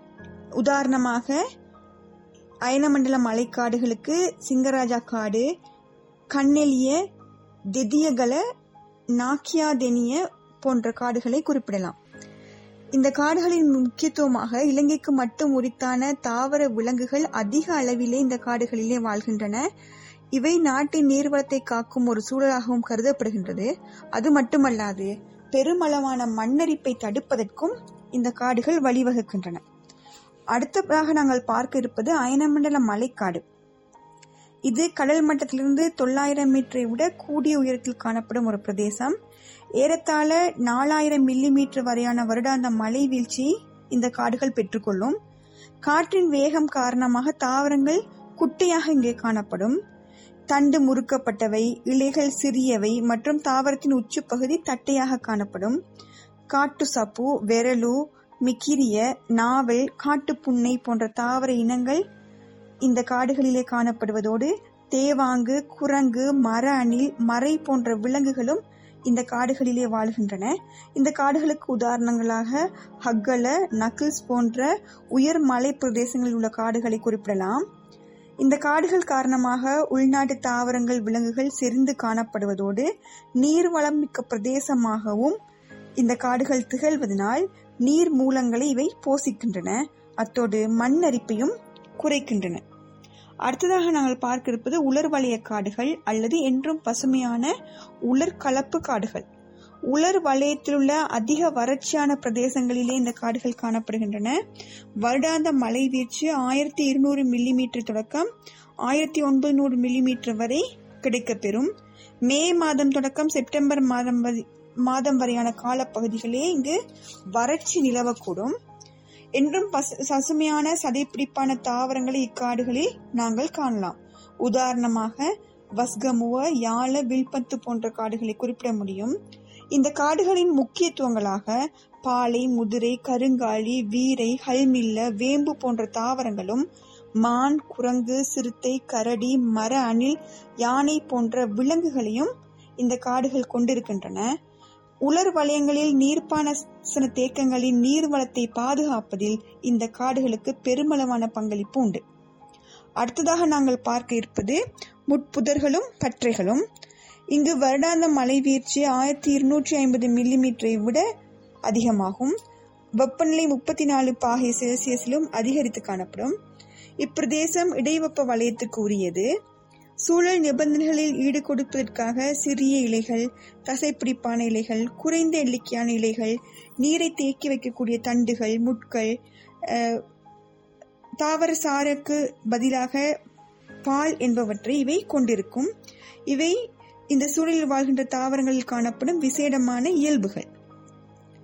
உதாரணமாக அயனமண்டல மலைக்காடுகளுக்கு சிங்கராஜா காடு கண்ணெலிய தெதியகல நாக்கியாதெனிய போன்ற காடுகளை குறிப்பிடலாம் இந்த காடுகளின் முக்கியத்துவமாக இலங்கைக்கு மட்டும் உரித்தான தாவர விலங்குகள் அதிக அளவிலே இந்த காடுகளிலே வாழ்கின்றன இவை நாட்டின் நீர்வளத்தை காக்கும் ஒரு சூழலாகவும் கருதப்படுகின்றது அது மட்டுமல்லாது பெருமளவான மண்ணரிப்பை தடுப்பதற்கும் இந்த காடுகள் வழிவகுக்கின்றன அடுத்ததாக நாங்கள் பார்க்க இருப்பது அயனமண்டல மலைக்காடு இது கடல் மட்டத்திலிருந்து தொள்ளாயிரம் மீட்டரை விட கூடிய உயரத்தில் காணப்படும் ஒரு பிரதேசம் ஏறத்தாழ நாலாயிரம் மில்லி மீட்டர் வரையான வருடாந்த மழை வீழ்ச்சி இந்த காடுகள் பெற்றுக்கொள்ளும் காற்றின் வேகம் காரணமாக தாவரங்கள் குட்டையாக இங்கே காணப்படும் தண்டு முறுக்கப்பட்டவை இலைகள் சிறியவை மற்றும் தாவரத்தின் உச்சுப்பகுதி தட்டையாக காணப்படும் காட்டு சப்பு வெரலு மிக்கிரிய நாவல் காட்டுப்புன்னை போன்ற தாவர இனங்கள் இந்த காடுகளிலே காணப்படுவதோடு தேவாங்கு குரங்கு மர அணில் மறை போன்ற விலங்குகளும் இந்த காடுகளிலே வாழ்கின்றன இந்த காடுகளுக்கு உதாரணங்களாக ஹக்கல நக்கிள்ஸ் போன்ற உயர் மலை பிரதேசங்களில் உள்ள காடுகளை குறிப்பிடலாம் இந்த காடுகள் காரணமாக உள்நாட்டு தாவரங்கள் விலங்குகள் செறிந்து காணப்படுவதோடு நீர்வளம் மிக்க பிரதேசமாகவும் இந்த காடுகள் திகழ்வதனால் நீர் மூலங்களை இவை போசிக்கின்றன அத்தோடு மண் அரிப்பையும் குறைக்கின்றன அடுத்ததாக நாங்கள் பார்க்க இருப்பது உலர் வளைய காடுகள் அல்லது என்றும் பசுமையான உலர் கலப்பு காடுகள் உலர் வலயத்தில் உள்ள அதிக வறட்சியான பிரதேசங்களிலே இந்த காடுகள் காணப்படுகின்றன வருடாந்த மழை வீழ்ச்சி ஆயிரத்தி இருநூறு மில்லி மீட்டர் தொடக்கம் ஆயிரத்தி ஒன்பது நூறு மில்லி மீட்டர் வரை கிடைக்கப்பெறும் மே மாதம் தொடக்கம் செப்டம்பர் மாதம் மாதம் வரையான காலப்பகுதிகளே இங்கு வறட்சி நிலவக்கூடும் என்றும் பசுமையான சதைப்பிடிப்பான தாவரங்களை இக்காடுகளில் நாங்கள் காணலாம் உதாரணமாக வஸ்கமுவ யாழ வில்பத்து போன்ற காடுகளை குறிப்பிட முடியும் இந்த காடுகளின் முக்கியத்துவங்களாக பாலை முதிரை கருங்காலி வீரை ஹல்மில்ல வேம்பு போன்ற தாவரங்களும் மான் குரங்கு சிறுத்தை கரடி மர அணில் யானை போன்ற விலங்குகளையும் இந்த காடுகள் கொண்டிருக்கின்றன உலர் வலயங்களில் நீர்ப்பாசன தேக்கங்களின் நீர் வளத்தை பாதுகாப்பதில் இந்த காடுகளுக்கு பெருமளவான பங்களிப்பு உண்டு அடுத்ததாக நாங்கள் பார்க்க இருப்பது முட்புதர்களும் பற்றைகளும் இங்கு வருடாந்த மழை வீழ்ச்சி ஆயிரத்தி இருநூற்றி ஐம்பது மில்லி மீட்டரை விட அதிகமாகும் வெப்பநிலை முப்பத்தி நாலு பாகை செல்சியஸிலும் அதிகரித்து காணப்படும் இப்பிரதேசம் இடைவெப்ப வலயத்துக்கு உரியது சூழல் நிபந்தனைகளில் ஈடு கொடுப்பதற்காக சிறிய இலைகள் தசைப்பிடிப்பான இலைகள் குறைந்த எண்ணிக்கையான இலைகள் நீரை தேக்கி வைக்கக்கூடிய தண்டுகள் முட்கள் தாவர சாருக்கு பதிலாக பால் என்பவற்றை இவை கொண்டிருக்கும் இவை இந்த சூழலில் வாழ்கின்ற தாவரங்களில் காணப்படும் விசேடமான இயல்புகள்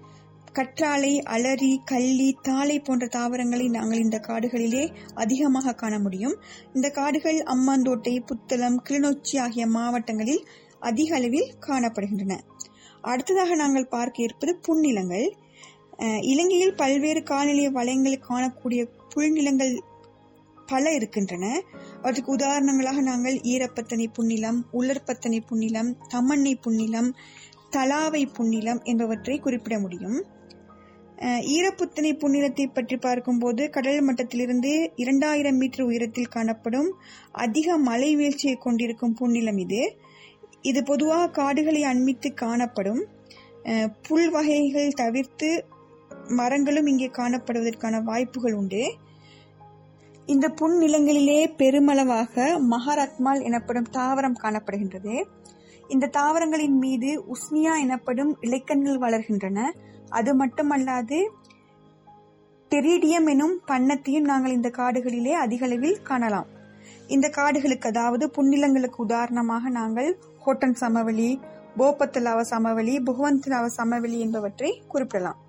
கற்றாழை அலரி கள்ளி தாளை போன்ற தாவரங்களை நாங்கள் இந்த காடுகளிலே அதிகமாக காண முடியும் இந்த காடுகள் அம்மாந்தோட்டை புத்தளம் கிளிநொச்சி ஆகிய மாவட்டங்களில் அதிக அளவில் காணப்படுகின்றன அடுத்ததாக நாங்கள் பார்க்க இருப்பது புன்னிலங்கள் அஹ், இலங்கையில் பல்வேறு காலநிலை வளங்களில் காணக்கூடிய புல்நிலங்கள் பல இருக்கின்றன அவற்றுக்கு உதாரணங்களாக நாங்கள் ஈரப்பத்தனை புன்னிலம் உலர்பத்தனை புன்னிலம் தமண்ணை புன்னிலம் தலாவை புன்னிலம் என்பவற்றை குறிப்பிட முடியும் அஹ், ஈரப்புத்தனை புன்னிலத்தை பற்றி பார்க்கும்போது கடல் மட்டத்திலிருந்து இரண்டாயிரம் மீட்டர் உயரத்தில் காணப்படும் அதிக மலை வீழ்ச்சியை கொண்டிருக்கும் புன்னிலம் இது இது பொதுவாக காடுகளை அண்மித்து காணப்படும் அஹ், புல் வகைகள் தவிர்த்து மரங்களும் இங்கே காணப்படுவதற்கான வாய்ப்புகள் உண்டு இந்த புன்னிலங்களிலே பெருமளவாக மகாரத்மால் எனப்படும் தாவரம் காணப்படுகின்றது இந்த தாவரங்களின் மீது உஸ்னியா எனப்படும் இலைக்கண்கள் வளர்கின்றன அது மட்டுமல்லாது டெரிடியம் எனும் பண்ணத்தையும் நாங்கள் இந்த காடுகளிலே அதிக அளவில் காணலாம் இந்த காடுகளுக்கு அதாவது புன்னிலங்களுக்கு உதாரணமாக நாங்கள் ஹோட்டன் சமவெளி போப்பத்தலாவ சமவெளி புகவந்தலாவ சமவெளி என்பவற்றை குறிப்பிடலாம்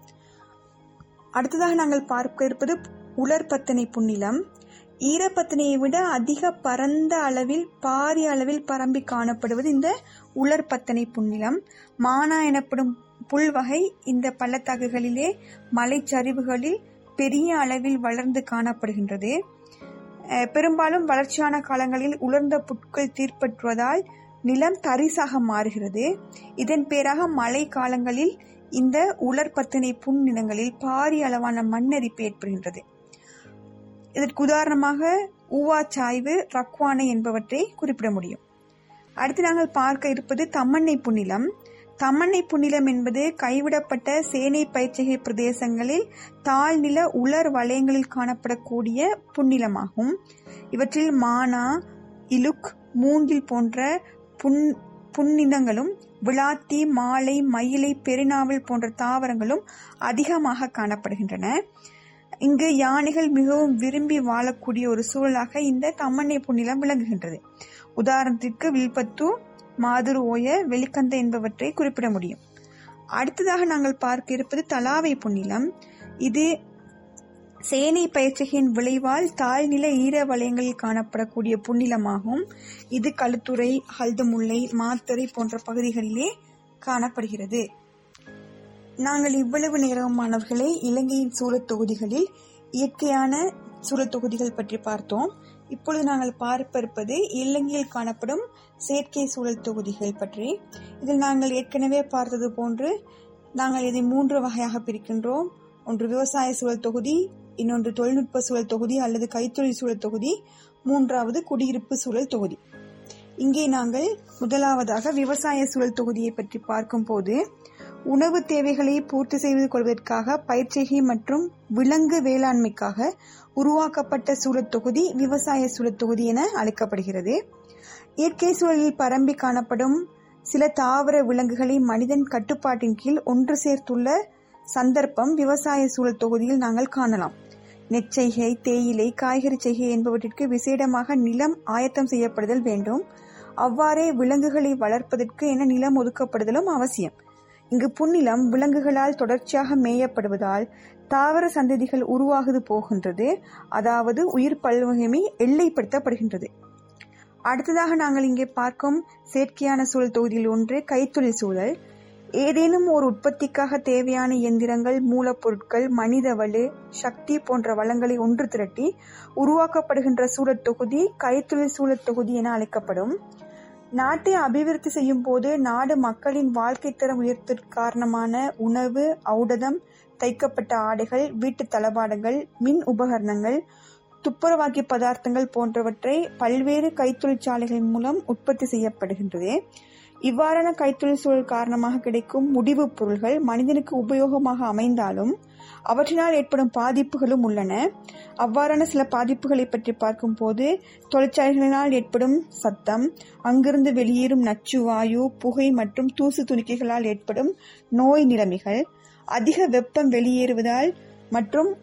அடுத்ததாக நாங்கள் பார்க்க இருப்பது உலர்பத்தனை புன்னிலம் ஈரப்பத்தனையை விட அதிக பரந்த அளவில் பாரிய அளவில் பரம்பி காணப்படுவது இந்த உலர்பத்தனை புன்னிலம் மானா எனப்படும் புல் வகை இந்த பள்ளத்தாக்குகளிலே மலைச்சரிவுகளில் பெரிய அளவில் வளர்ந்து காணப்படுகின்றது அஹ், பெரும்பாலும் வளர்ச்சியான காலங்களில் உலர்ந்த புட்கள் தீர்ப்பற்றுவதால் நிலம் தரிசாக மாறுகிறது இதன் பேராக மழை காலங்களில் இந்த உலர்பத்தினை புன்னிலங்களில் பாரிய அளவான மண்ணரிப்பு ஏற்படுகின்றது இதற்கு உதாரணமாக ஊவா சாய்வு ரக்வானை என்பவற்றை குறிப்பிட முடியும் அடுத்து நாங்கள் பார்க்க இருப்பது தம்மண்ணை புன்னிலம் தம்மண்ணை புன்னிலம் என்பது கைவிடப்பட்ட சேனை பயிற்சிகை பிரதேசங்களில் தாழ்நில உலர் வலயங்களில் காணப்படக்கூடிய புன்னிலமாகும் இவற்றில் மானா இலுக் மூங்கில் போன்ற புன் புன்னினங்களும் விளாத்தி மாலை மயிலை பெருநாவல் போன்ற தாவரங்களும் அதிகமாக காணப்படுகின்றன இங்கு யானைகள் மிகவும் விரும்பி வாழக்கூடிய ஒரு சூழலாக இந்த தம்மண்ணை புன்னிலம் விளங்குகின்றது உதாரணத்திற்கு வில்பத்து மாதுரு ஓய வெளிக்கந்த என்பவற்றை குறிப்பிட முடியும் அடுத்ததாக நாங்கள் பார்க்க இருப்பது தலாவை புன்னிலம் இது சேனை பயிற்சியின் விளைவால் தாழ்நில ஈர வலயங்களில் காணப்படக்கூடிய புன்னிலமாகும் இது களுத்துறை ஹல்துமுல்லை மாத்தறை போன்ற பகுதிகளிலே காணப்படுகிறது நாங்கள் இவ்வளவு நேரம் மாணவர்களே இலங்கையின் சூழத் தொகுதிகளில் இயற்கையான சூழத் தொகுதிகள் பற்றி பார்த்தோம் இப்பொழுது நாங்கள் பார்ப்ப இருப்பது இலங்கையில் காணப்படும் செயற்கை சூழல் தொகுதிகள் பற்றி இதில் நாங்கள் ஏற்கனவே பார்த்தது போன்று நாங்கள் இதை மூன்று வகையாக பிரிக்கின்றோம் ஒன்று விவசாய சூழல் தொகுதி இன்னொன்று தொழில்நுட்ப சூழல் தொகுதி அல்லது கைத்தொழில் சூழல் தொகுதி மூன்றாவது குடியிருப்பு சூழல் தொகுதி இங்கே நாங்கள் முதலாவதாக விவசாய சூழல் தொகுதியை பற்றி பார்க்கும்போது உணவு தேவைகளை பூர்த்தி செய்து கொள்வதற்காக பயிற்சிகை மற்றும் விலங்கு வேளாண்மைக்காக உருவாக்கப்பட்ட சூழல் தொகுதி விவசாய சூழல் தொகுதி என அழைக்கப்படுகிறது இயற்கை சூழலில் பரம்பி காணப்படும் சில தாவர விலங்குகளை மனிதன் கட்டுப்பாட்டின் கீழ் ஒன்று சேர்த்துள்ள சந்தர்ப்பம் விவசாய சூழல் தொகுதியில் நாங்கள் காணலாம் நெற்செய்கை தேயிலை காய்கறி செய்கை என்பவற்றிற்கு விசேடமாக நிலம் ஆயத்தம் செய்யப்படுதல் வேண்டும் அவ்வாறே விலங்குகளை வளர்ப்பதற்கு என நிலம் ஒதுக்கப்படுதலும் அவசியம் இங்கு புன்னிலம் விலங்குகளால் தொடர்ச்சியாக மேயப்படுவதால் தாவர சந்ததிகள் உருவாகுது போகின்றது அதாவது உயிர் பல்வகைமை எல்லைப்படுத்தப்படுகின்றது அடுத்ததாக நாங்கள் இங்கே பார்க்கும் செயற்கையான சூழல் தொகுதியில் ஒன்று கைத்தொழில் சூழல் ஏதேனும் ஒரு உற்பத்திக்காக தேவையான இயந்திரங்கள் மூலப்பொருட்கள் மனித வலு சக்தி போன்ற வளங்களை ஒன்று திரட்டி உருவாக்கப்படுகின்ற சூழல் தொகுதி கைத்தொழில் சூழல் தொகுதி என அழைக்கப்படும் நாட்டை அபிவிருத்தி செய்யும் போது நாடு மக்களின் வாழ்க்கை தரம் உயர்த்திற்கு காரணமான உணவு ஔடதம் தைக்கப்பட்ட ஆடைகள் வீட்டு தளபாடங்கள் மின் உபகரணங்கள் துப்புரவாக்கி பதார்த்தங்கள் போன்றவற்றை பல்வேறு கைத்தொழிற்சாலைகள் மூலம் உற்பத்தி செய்யப்படுகின்றது இவ்வாறான கைத்தொழில் சூழல் காரணமாக கிடைக்கும் முடிவுப் பொருள்கள் மனிதனுக்கு உபயோகமாக அமைந்தாலும் அவற்றினால் ஏற்படும் பாதிப்புகளும் உள்ளன அவ்வாறான சில பாதிப்புகளை பற்றி பார்க்கும்போது தொழிற்சாலைகளினால் ஏற்படும் சத்தம் அங்கிருந்து வெளியேறும் நச்சு வாயு புகை மற்றும் தூசு துணிக்கைகளால் ஏற்படும் நோய் நிலைமைகள் அதிக வெப்பம் வெளியேறுவதால் மற்றும்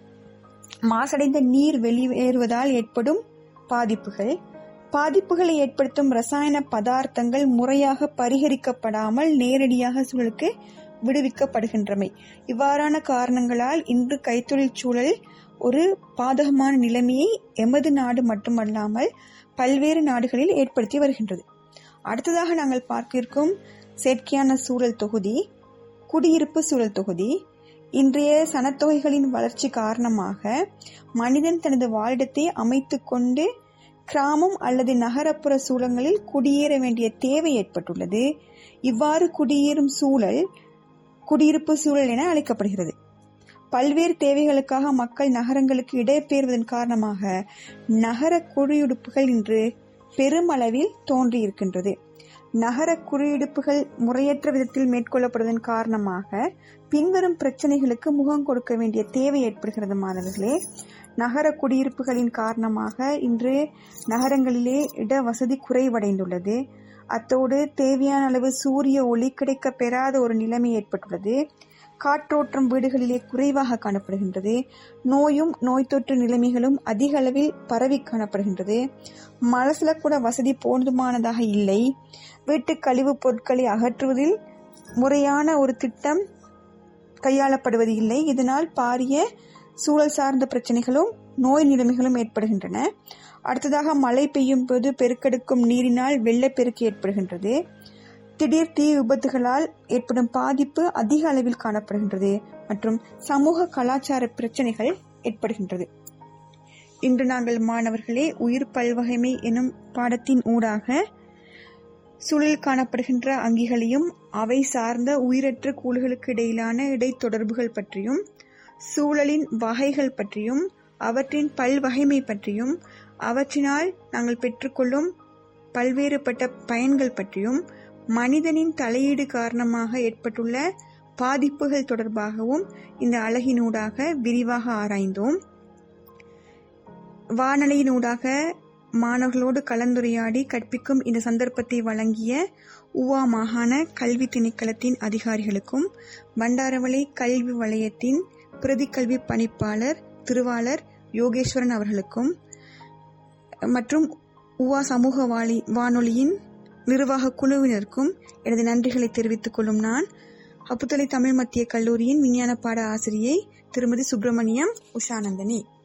மாசடைந்த நீர் வெளியேறுவதால் ஏற்படும் பாதிப்புகள் பாதிப்புகளை ஏற்படுத்தும் ரசாயன பதார்த்தங்கள் முறையாக பரிகரிக்கப்படாமல் நேரடியாக சூழலுக்கு விடுவிக்கப்படுகின்றமை இவ்வாறான காரணங்களால் இன்று கைத்தொழில் சூழல் ஒரு பாதகமான நிலைமையை எமது நாடு மட்டுமல்லாமல் பல்வேறு நாடுகளில் ஏற்படுத்தி வருகின்றது அடுத்ததாக நாங்கள் பார்க்க இருக்கும் செயற்கையான சூழல் தொகுதி குடியிருப்பு சூழல் தொகுதி இன்றைய சனத்தொகைகளின் வளர்ச்சி காரணமாக மனிதன் தனது வாழிடத்தை அமைத்துக் கொண்டு கிராமம் அல்லது நகரப்புற சூழல்களில் குடியேற வேண்டிய தேவை ஏற்பட்டுள்ளது இவ்வாறு குடியேறும் சூழல் குடியிருப்பு சூழல் என அழைக்கப்படுகிறது பல்வேறு தேவைகளுக்காக மக்கள் நகரங்களுக்கு இடம்பெயர்வதன் காரணமாக நகர குடியிருப்புகள் இன்று பெருமளவில் தோன்றியிருக்கின்றது நகர குடியிருப்புகள் முறையற்ற விதத்தில் மேற்கொள்ளப்படுவதன் காரணமாக பின்வரும் பிரச்சனைகளுக்கு முகம் கொடுக்க வேண்டிய தேவை ஏற்படுகிறது மாணவர்களே நகர குடியிருப்புகளின் காரணமாக இன்று நகரங்களிலே இட வசதி குறைவடைந்துள்ளது அத்தோடு தேவையான அளவு சூரிய ஒளி கிடைக்க பெறாத ஒரு நிலைமை ஏற்பட்டுள்ளது காற்றோட்டம் வீடுகளிலே குறைவாக காணப்படுகின்றது நோயும் நோய் தொற்று நிலைமைகளும் அதிக அளவில் பரவி காணப்படுகின்றது மலசலக்கூட வசதி போதுமானதாக இல்லை வீட்டு கழிவுப் பொருட்களை அகற்றுவதில் முறையான ஒரு திட்டம் கையாளப்படுவது இல்லை இதனால் பாரிய சூழல் சார்ந்த பிரச்சனைகளும் நோய் நிலைமைகளும் ஏற்படுகின்றன அடுத்ததாக மழை பெய்யும் போது பெருக்கெடுக்கும் நீரினால் வெள்ளப்பெருக்கு ஏற்படுகின்றது திடீர் தீ விபத்துகளால் ஏற்படும் பாதிப்பு அதிக அளவில் காணப்படுகின்றது மற்றும் சமூக கலாச்சார பிரச்சனைகள் ஏற்படுகின்றது இன்று நாங்கள் மாணவர்களே உயிர் பல்வகைமை எனும் பாடத்தின் ஊடாக சூழலில் காணப்படுகின்ற அங்கிகளையும் அவை சார்ந்த உயிரற்ற கூறுகளுக்கு இடையிலான இடைத்தொடர்புகள் பற்றியும் சூழலின் வகைகள் பற்றியும் அவற்றின் பல்வகைமை பற்றியும் அவற்றினால் நாங்கள் பெற்றுக்கொள்ளும் பல்வேறுபட்ட பயன்கள் பற்றியும் மனிதனின் தலையீடு காரணமாக ஏற்பட்டுள்ள பாதிப்புகள் தொடர்பாகவும் இந்த அழகினூடாக விரிவாக ஆராய்ந்தோம் வானொலியினூடாக மாணவர்களோடு கலந்துரையாடி கற்பிக்கும் இந்த சந்தர்ப்பத்தை வழங்கிய உவா மாகாண கல்வி திணைக்களத்தின் அதிகாரிகளுக்கும் பண்டாரவளை கல்வி வலயத்தின் பிரதி கல்வி பணிப்பாளர் திருவாளர் யோகேஸ்வரன் அவர்களுக்கும் மற்றும் உவா சமூக வாலி வானொலியின் நிர்வாக குழுவினருக்கும் எனது நன்றிகளை தெரிவித்துக் கொள்ளும் நான் அப்புத்தலை தமிழ் மத்திய கல்லூரியின் விஞ்ஞான பாட ஆசிரியை திருமதி சுப்பிரமணியம் உஷானந்தனி